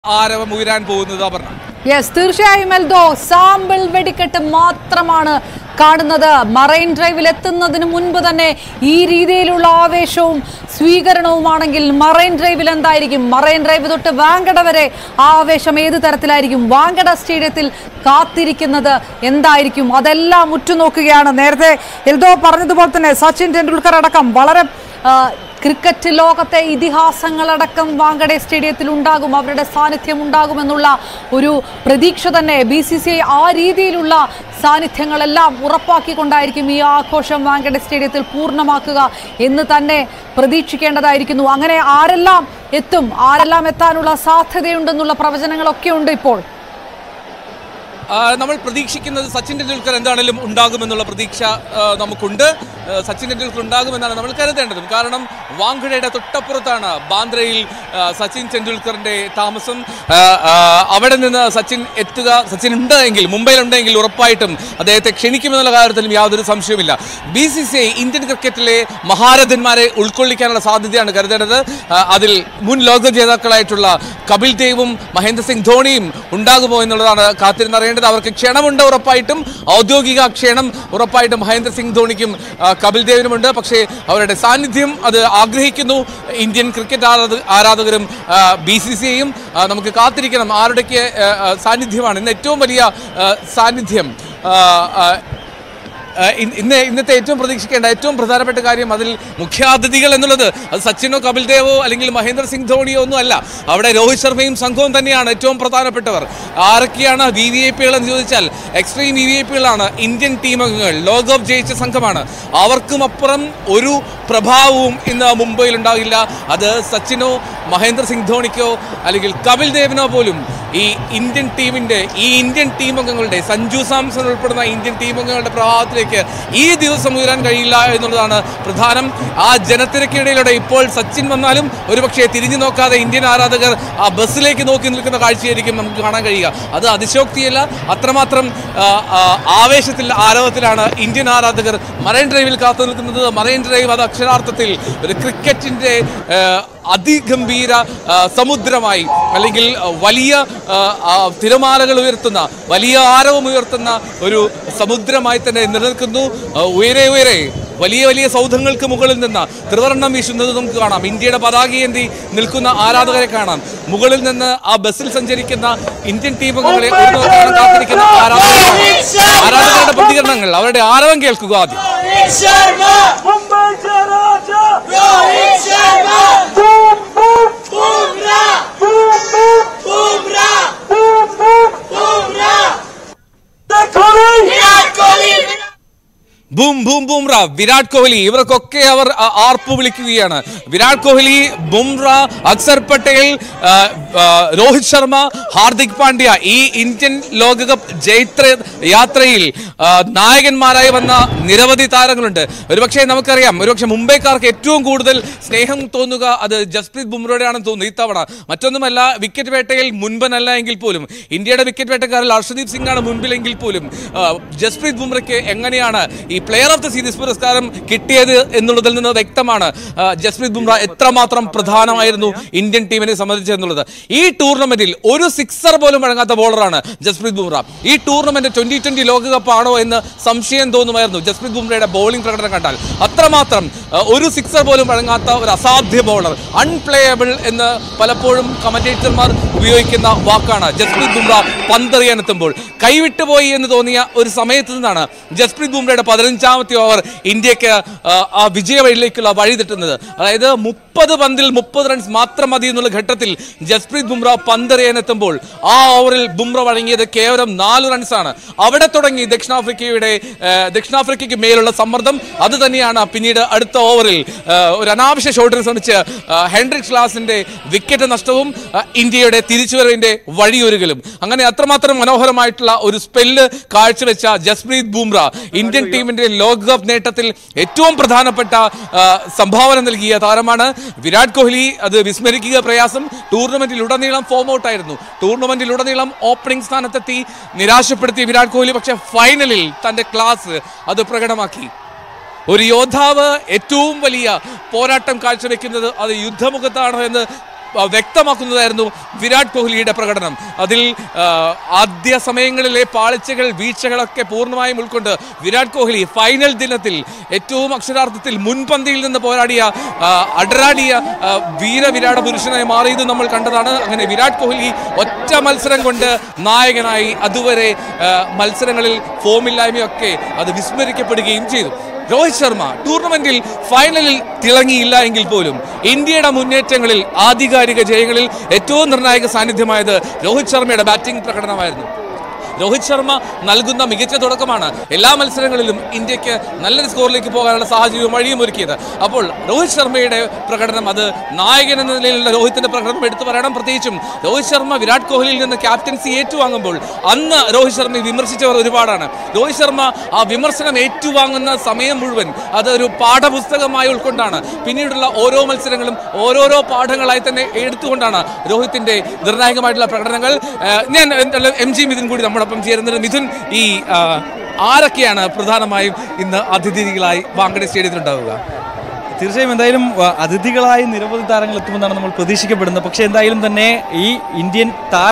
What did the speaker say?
ആരവം ഉയരാൻ പോകുന്നത് അപർണ യെസ് തീർച്ചയായും എൽദോ സാമ്പിൾ വെടിക്കെട്ട് മാത്രമാണ് കാണുന്നത് മറൈൻ ഡ്രൈവിൽ എത്തുന്നതിന് മുൻപ് തന്നെ ഈ രീതിയിലുള്ള ആവേശവും സ്വീകരണവുമാണെങ്കിൽ മറൈൻ ഡ്രൈവിൽ എന്തായിരിക്കും മറൈൻ ഡ്രൈവ് തൊട്ട് വാങ്കട വരെ ആ ആവേശം ഏത് തരത്തിലായിരിക്കും വാങ്കട സ്റ്റേഡിയത്തിൽ കാത്തിരിക്കുന്നത് എന്തായിരിക്കും അതെല്ലാം ഉറ്റുനോക്കുകയാണ് നേരത്തെ എൽദോ പറഞ്ഞതുപോലെ തന്നെ സച്ചിൻ ടെണ്ടുൽക്കർ അടക്കം വളരെ ആ, ക്രിക്കറ്റ് ലോകത്തെ ഇതിഹാസങ്ങളടക്കം വാങ്കഡെ സ്റ്റേഡിയത്തിൽ ഉണ്ടാകും അവരുടെ സാന്നിധ്യം ഉണ്ടാകുമെന്നുള്ള ഒരു പ്രതീക്ഷ തന്നെ ബി സി സി ഐ ആ രീതിയിലുള്ള സാന്നിധ്യങ്ങളെല്ലാം ഉറപ്പാക്കിക്കൊണ്ടായിരിക്കും ഈ ആഘോഷം വാങ്കഡെ സ്റ്റേഡിയത്തിൽ പൂർണ്ണമാക്കുക എന്ന് തന്നെ പ്രതീക്ഷിക്കേണ്ടതായിരിക്കുന്നു അങ്ങനെ ആരെല്ലാം എത്തും ആരെല്ലാം എത്താനുള്ള സാധ്യതയുണ്ടെന്നുള്ള പ്രവചനങ്ങളൊക്കെ ഉണ്ട് ഇപ്പോൾ ആ, നമ്മൾ പ്രതീക്ഷിക്കുന്നത് സച്ചിൻ ടെണ്ടുൽക്കർ എന്താണെങ്കിലും ഉണ്ടാകുമെന്നുള്ള പ്രതീക്ഷ ആ, നമുക്കുണ്ട് ആ, സച്ചിൻ ടെണ്ടുൽക്കർ ഉണ്ടാകുമെന്നാണ് നമ്മൾ കരുതേണ്ടതും കാരണം വാങ്കഡയുടെ തൊട്ടപ്പുറത്താണ് ബാന്ദ്രയിൽ ആ, സച്ചിൻ ടെണ്ടുൽക്കറിന്റെ താമസം ആ, ആ, അവിടെ നിന്ന് സച്ചിൻ എത്തുക സച്ചിൻ ഉണ്ടെങ്കിൽ മുംബൈയിൽ ഉണ്ടെങ്കിൽ ഉറപ്പായിട്ടും അദ്ദേഹത്തെ ക്ഷണിക്കുമെന്നുള്ള കാര്യത്തിലും യാതൊരു സംശയവുമില്ല B C C I Indian ക്രിക്കറ്റിലെ മഹാരഥന്മാരെ ഉൾക്കൊള്ളിക്കാനുള്ള സാധ്യതയാണ് കരുതേണ്ടത് ആ, അതിൽ മുൻ ലോക ജേതാക്കളായിട്ടുള്ള കപിൽ ദേവും മഹേന്ദ്ര സിംഗ് ധോണിയും ഉണ്ടാകുമോ എന്നുള്ളതാണ് കാത്തിരുന്നറിയേണ്ടത് അവർക്ക് ക്ഷണമുണ്ട് ഉറപ്പായിട്ടും ഔദ്യോഗിക ക്ഷണം ഉറപ്പായിട്ടും മഹേന്ദ്ര സിംഗ് ധോണിക്കും ആ, കപിൽ ദേവിനുമുണ്ട് പക്ഷേ അവരുടെ സാന്നിധ്യം അത് ആഗ്രഹിക്കുന്നു ഇന്ത്യൻ ക്രിക്കറ്റ് ആരാധ ആരാധകരും ബി സി സി ഐയും നമുക്ക് കാത്തിരിക്കണം ആരുടെയൊക്കെ ആ, ആ, സാന്നിധ്യമാണ് ഇന്ന് ഏറ്റവും വലിയ ആ, സാന്നിധ്യം ആ, ആ, ആ, ഇന്ന് ഇന്ന് ഇന്നത്തെ ഏറ്റവും പ്രതീക്ഷിക്കേണ്ട ഏറ്റവും പ്രധാനപ്പെട്ട കാര്യം അതിൽ മുഖ്യാതിഥികൾ എന്നുള്ളത് അത് സച്ചിനോ കപിൽ ദേവോ അല്ലെങ്കിൽ മഹേന്ദ്ര സിംഗ് ധോണിയോ ഒന്നും അല്ല അവിടെ രോഹിത് ശർമ്മയും സംഘവും തന്നെയാണ് ഏറ്റവും പ്രധാനപ്പെട്ടവർ ആരൊക്കെയാണ് വി വി ഐ പികൾ എന്ന് ചോദിച്ചാൽ എക്സ്ട്രീം വി വി ഐ പികളാണ് ഇന്ത്യൻ ടീം അംഗങ്ങൾ ലോകകപ്പ് ജയിച്ച സംഘമാണ് അവർക്കും അപ്പുറം ഒരു പ്രഭാവവും ഇന്ന് മുംബൈയിൽ ഉണ്ടാകില്ല അത് സച്ചിനോ മഹേന്ദ്ര സിംഗ് ധോണിക്കോ അല്ലെങ്കിൽ കപിൽ ദേവിനോ പോലും ഈ ഇന്ത്യൻ ടീമിന്റെ ഈ ഇന്ത്യൻ ടീം അംഗങ്ങളുടെ സഞ്ജു സാംസൺ ഉൾപ്പെടുന്ന ഇന്ത്യൻ ടീം അംഗങ്ങളുടെ പ്രഭാവത്തിലേക്ക് ഈ ദിവസം ഉയരാൻ കഴിയില്ല എന്നുള്ളതാണ് പ്രധാനം ആ ജനത്തിരക്കിടയിലൂടെ ഇപ്പോൾ സച്ചിൻ വന്നാലും ഒരുപക്ഷെ തിരിഞ്ഞു നോക്കാതെ ഇന്ത്യൻ ആരാധകർ ആ ബസ്സിലേക്ക് നോക്കി നിൽക്കുന്ന കാഴ്ചയായിരിക്കും നമുക്ക് കാണാൻ കഴിയുക അത് അതിശോക്തിയല്ല അത്രമാത്രം ആ, ആ, ആവേശത്തിൽ ആരവത്തിലാണ് ഇന്ത്യൻ ആരാധകർ മറൈൻ ഡ്രൈവിൽ കാത്തു നിൽക്കുന്നത് മറൈൻ ഡ്രൈവ് അത് അക്ഷരാർത്ഥത്തിൽ ഒരു ക്രിക്കറ്റിന്റെ ആ, അതിഗംഭീര ആ, സമുദ്രമായി അല്ലെങ്കിൽ ആ, വലിയ ആ, ആ, തിരമാലകൾ ഉയർത്തുന്ന വലിയ ആരവം ഉയർത്തുന്ന ഒരു സമുദ്രമായി തന്നെ നിലനിൽക്കുന്നു ആ, ഉയരെ ഉയരെ വലിയ വലിയ സൗധങ്ങൾക്ക് മുകളിൽ നിന്ന് ത്രിവർണ്ണം വീശുന്നത് നമുക്ക് കാണാം ഇന്ത്യയുടെ പതാകയേന്തി നിൽക്കുന്ന ആരാധകരെ കാണാം മുകളിൽ നിന്ന് ആ ബസ്സിൽ സഞ്ചരിക്കുന്ന ഇന്ത്യൻ ടീം അംഗങ്ങളെ ഒരു നോക്ക് കാണാൻ കാത്തിരിക്കുന്ന ആരാധകരെ കാണാം. ആരാധകരുടെ പ്രതികരണങ്ങൾ അവരുടെ ആരവം കേൾക്കുക ആദ്യം रोहित शर्मा मुंबईचा राजा Rohit Sharma boom boom Bumrah boom boom Bumrah boom boom Bumrah Kohli Virat Kohli boom boom Bumrah Virat Kohli ഇവർക്കൊക്കെ അവർ ആ, ആർപ്പ് വിളിക്കുകയാണ് വിരാട് കോഹ്ലി ബുംറ അക്സർ പട്ടേൽ ആ, ആ, രോഹിത് ശർമ്മ ഹാർദിക് പാണ്ഡ്യ ഈ ഇന്ത്യൻ ലോകകപ്പ് ജൈത്ര യാത്രയിൽ ആ, നായകന്മാരായി വന്ന നിരവധി താരങ്ങളുണ്ട് ഒരുപക്ഷെ നമുക്കറിയാം ഒരുപക്ഷെ മുംബൈക്കാർക്ക് ഏറ്റവും കൂടുതൽ സ്നേഹം തോന്നുക അത് ജസ്പ്രീത് ബുംറയുടെയാണെന്ന് തോന്നുന്നു ഇത്തവണ മറ്റൊന്നുമല്ല വിക്കറ്റ് വേട്ടയിൽ മുൻപനല്ല എങ്കിൽ പോലും ഇന്ത്യയുടെ വിക്കറ്റ് വേട്ടക്കാരിൽ ഹർഷദീപ് സിംഗ് ആണ് മുൻപിലെങ്കിൽ പോലും ആ, ജസ്പ്രീത് ബുംറയ്ക്ക് എങ്ങനെയാണ് ഈ പ്ലെയർ ഓഫ് ദ സീരീസ് പുരസ്കാരം കിട്ടിയത് എന്നുള്ളതിൽ നിന്ന് വ്യക്തമാണ് ആ, ജസ്പ്രീത് ബുംറ എത്രമാത്രം പ്രധാനമായിരുന്നു ഇന്ത്യൻ ടീമിനെ സംബന്ധിച്ച് എന്നുള്ളത് ഈ ടൂർണമെന്റിൽ ഒരു സിക്സർ പോലും വഴങ്ങാത്ത ബോളറാണ് ജസ്പ്രീത് ബുംറ ഈ ടൂർണമെന്റ് ട്വന്റി ട്വന്റി ലോകകപ്പ് ആണോ എന്ന് സംശയം തോന്നുമായിരുന്നു ജസ്പ്രീത് ബുംറയുടെ ബോളിംഗ് പ്രകടനം കണ്ടാൽ അത്രമാത്രം ആ, ഒരു സിക്സർ പോലും വഴങ്ങാത്ത ഒരു അസാധ്യ ബോളർ അൺപ്ലേയബിൾ എന്ന് പലപ്പോഴും കമന്റേറ്റർമാർ ഉപയോഗിക്കുന്ന വാക്കാണ് ജസ്പ്രീത് ബുംറ പന്തെറിയാൻ എത്തുമ്പോൾ കൈവിട്ടുപോയി എന്ന് തോന്നിയ ഒരു സമയത്ത് നിന്നാണ് ജസ്പ്രീത് ബുംറയുടെ പതിനഞ്ചാമത്തെ ഓവർ ഇന്ത്യക്ക് ആ, ആ വിജയ വഴിയിലേക്കുള്ള വഴി തെട്ടുന്നത് അതായത് മുപ്പത് പന്തിൽ മുപ്പത് റൺസ് മാത്രം മതി എന്നുള്ള ഘട്ടത്തിൽ ജസ്പ്രീത് ബുംറ പന്തെറിയാൻ എത്തുമ്പോൾ ആ ഓവറിൽ ബുംറ വഴങ്ങിയത് കേവലം നാല് റൺസാണ് അവിടെ തുടങ്ങി ദക്ഷിണാഫ്രിക്കയുടെ ആ, ദക്ഷിണാഫ്രിക്കയ്ക്ക് മേലുള്ള സമ്മർദ്ദം അത് തന്നെയാണ് പിന്നീട് അടുത്ത ഓവറിൽ ആ, ഒരു അനാവശ്യ ഷോട്ടിന് ശ്രമിച്ച് ആ, ഹെൻഡ്രിക് ക്ലാസിന്റെ വിക്കറ്റ് നഷ്ടവും ആ, ഇന്ത്യയുടെ തിരിച്ചുവരവിന്റെ വഴിയൊരുകലും അങ്ങനെ അത്രമാത്രം മനോഹരമായിട്ടുള്ള ഒരു സ്പെല്ല് കാഴ്ചവെച്ച ജസ്പ്രീത് ബുംറ ഇന്ത്യൻ ടീമിന്റെ ലോകകപ്പ് നേട്ടത്തിൽ ഏറ്റവും പ്രധാനപ്പെട്ട ആ, സംഭാവന നൽകിയ താരമാണ് വിരാട് കോഹ്ലി അത് വിസ്മരിക്കുക പ്രയാസം ടൂർണമെന്റിലുടനീളം ഫോം ഔട്ട് ആയിരുന്നു ടൂർണമെന്റിലുടനീളം ഓപ്പണിംഗ് സ്ഥാനത്തെത്തി നിരാശപ്പെടുത്തിയ വിരാട് കോഹ്ലി പക്ഷേ ഫൈനലിൽ തന്റെ ക്ലാസ് അത് പ്രകടമാക്കി ഒരു യോദ്ധാവ് ഏറ്റവും വലിയ പോരാട്ടം കാഴ്ചവെക്കുന്നത് അത് യുദ്ധമുഖത്താണ് എന്ന് ആ, വ്യക്തമാക്കുന്നതായിരുന്നു വിരാട് കോഹ്ലിയുടെ പ്രകടനം അതിൽ ആ, ആദ്യ സമയങ്ങളിലെ പാളിച്ചകൾ വീഴ്ചകളൊക്കെ പൂർണ്ണമായും ഉൾക്കൊണ്ട് വിരാട് കോഹ്ലി ഫൈനൽ ദിനത്തിൽ ഏറ്റവും അക്ഷരാർത്ഥത്തിൽ മുൻപന്തിയിൽ നിന്ന് പോരാടിയ ആ, അടരാടിയ ആ, വീരവിരാട പുരുഷനായി മാറിയത് നമ്മൾ കണ്ടതാണ് അങ്ങനെ വിരാട് കോഹ്ലി ഒറ്റ മത്സരം കൊണ്ട് നായകനായി അതുവരെ ആ, മത്സരങ്ങളിൽ ഫോമില്ലായ്മയൊക്കെ അത് വിസ്മരിക്കപ്പെടുകയും ചെയ്തു രോഹിത് ശർമ്മ ടൂർണമെന്റിൽ ഫൈനലിൽ തിളങ്ങിയില്ല എങ്കിൽ പോലും ഇന്ത്യയുടെ മുന്നേറ്റങ്ങളിൽ ആധികാരിക ജയങ്ങളിൽ ഏറ്റവും നിർണായക സാന്നിധ്യമായത് രോഹിത് ശർമ്മയുടെ ബാറ്റിംഗ് പ്രകടനമായിരുന്നു രോഹിത് ശർമ്മ നൽകുന്ന മികച്ച തുടക്കമാണ് എല്ലാ മത്സരങ്ങളിലും ഇന്ത്യക്ക് നല്ലൊരു സ്കോറിലേക്ക് പോകാനുള്ള സാഹചര്യവും വഴിയും ഒരുക്കിയത് അപ്പോൾ രോഹിത് ശർമ്മയുടെ പ്രകടനം അത് നായകൻ എന്ന നിലയിലുള്ള രോഹിത്തിന്റെ പ്രകടനം എടുത്തു പറയണം പ്രത്യേകിച്ചും രോഹിത് ശർമ്മ വിരാട് കോഹ്ലിയിൽ നിന്ന് ക്യാപ്റ്റൻസി ഏറ്റുവാങ്ങുമ്പോൾ അന്ന് രോഹിത് ശർമ്മയെ വിമർശിച്ചവർ ഒരുപാടാണ് രോഹിത് ശർമ്മ ആ വിമർശനം ഏറ്റുവാങ്ങുന്ന സമയം മുഴുവൻ അതൊരു പാഠപുസ്തകമായി ഉൾക്കൊണ്ടാണ് പിന്നീടുള്ള ഓരോ മത്സരങ്ങളും ഓരോരോ പാഠങ്ങളായി തന്നെ എടുത്തുകൊണ്ടാണ് രോഹിത്തിന്റെ നിർണായകമായിട്ടുള്ള പ്രകടനങ്ങൾ ഏഹ് ഞാൻ എന്തായാലും എം ജി മിഥുൻ കൂടി നമ്മോടൊപ്പം ചേരുന്നത് മിഥുൻ ഈ ആ, ആരൊക്കെയാണ് പ്രധാനമായും ഇന്ന് അതിഥികളായി വാങ്കഡെ സ്റ്റേഡിയത്തിലുണ്ടാവുക തീർച്ചയായും എന്തായാലും ആ, അതിഥികളായി നിരവധി താരങ്ങൾ എത്തുമെന്നാണ് നമ്മൾ പ്രതീക്ഷിക്കപ്പെടുന്നത് പക്ഷേ എന്തായാലും തന്നെ ഈ ഇന്ത്യൻ താര